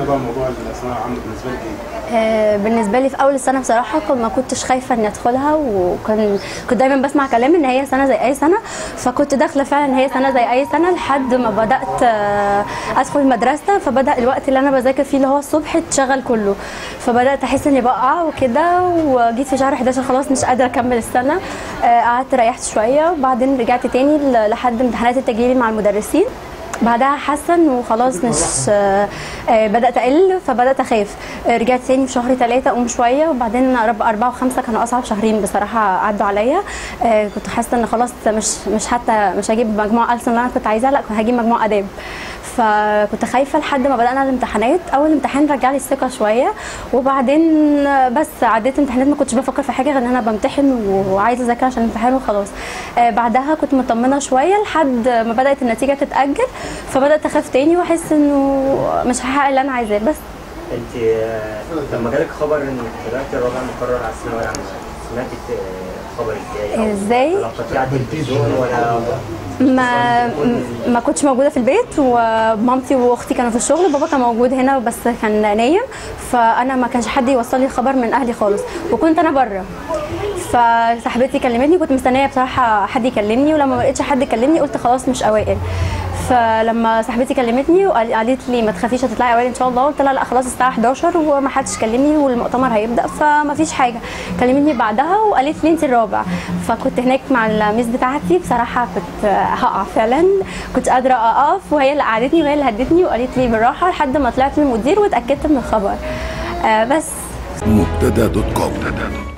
لنا بقى موضوع الثانويه العامه بالنسبه لك ايه؟ آه، بالنسبه لي في اول السنه بصراحه كنت ما كنتش خايفه اني ادخلها وكان كنت دايما بسمع كلام ان هي سنه زي اي سنه فكنت داخله فعلا ان هي سنه زي اي سنه لحد ما بدات آه، ادخل المدرسه فبدا الوقت اللي انا بذاكر فيه اللي هو الصبح اتشغل كله فبدات احس اني بقع وكده وجيت في شهر 11 خلاص مش قادره اكمل السنه آه، قعدت ريحت شويه وبعدين رجعت تاني ل- لحد امتحانات التجريبي مع المدرسين بعدها حسن وخلاص مش آه، آه، بدات اقل فبدات اخاف آه، رجعت تاني في شهر ثلاثة اقوم شويه وبعدين رب- أربعة وخمسة كانوا اصعب شهرين بصراحه عدوا عليا آه، كنت حاسه ان خلاص مش مش حتى مش هجيب مجموع ألسن اللي انا كنت عايزاه لا كنت هجيب مجموع اداب فكنت خايفه لحد ما بدانا الامتحانات اول امتحان رجع لي الثقه شويه وبعدين آه، بس عديت الامتحانات ما كنتش بفكر في حاجه غير ان انا بمتحن وعايزه اذاكر عشان الامتحان وخلاص آه، بعدها كنت مطمنه شويه لحد ما بدات النتيجه تتاجل فبدات اخاف تاني واحس انه مش هحقق اللي انا عايزاه بس انت آه، لما جالك خبر ان طلعت الرابع مقرر على الثانويه العامه سمعتي آه، خبر ازاي؟ أو إزاي؟ تلقيتيه على التلفزيون ولا ما ما كنتش موجوده في البيت ومامتي واختي كانوا في الشغل بابا كان موجود هنا بس كان نايم فانا ما كانش حد يوصل لي الخبر من اهلي خالص وكنت انا بره فصاحبتي كلمتني كنت مستنيه بصراحه حد يكلمني ولما ما لقيتش حد يكلمني قلت خلاص مش اوائل فلما صاحبتي كلمتني وقالت لي ما تخافيش هتطلعي اوائل ان شاء الله قلت لها لا خلاص الساعه 11 وما حدش كلمني والمؤتمر هيبدا فما فيش حاجه كلمتني بعدها وقالت لي انت الرابع فكنت هناك مع الميس بتاعتي بصراحه كنت هقع فعلا كنت قادره اقف وهي اللي قعدتني وهي اللي هدتني وقالت لي بالراحه لحد ما طلعت من المدير واتاكدت من الخبر آه بس مبتدا دوت كوم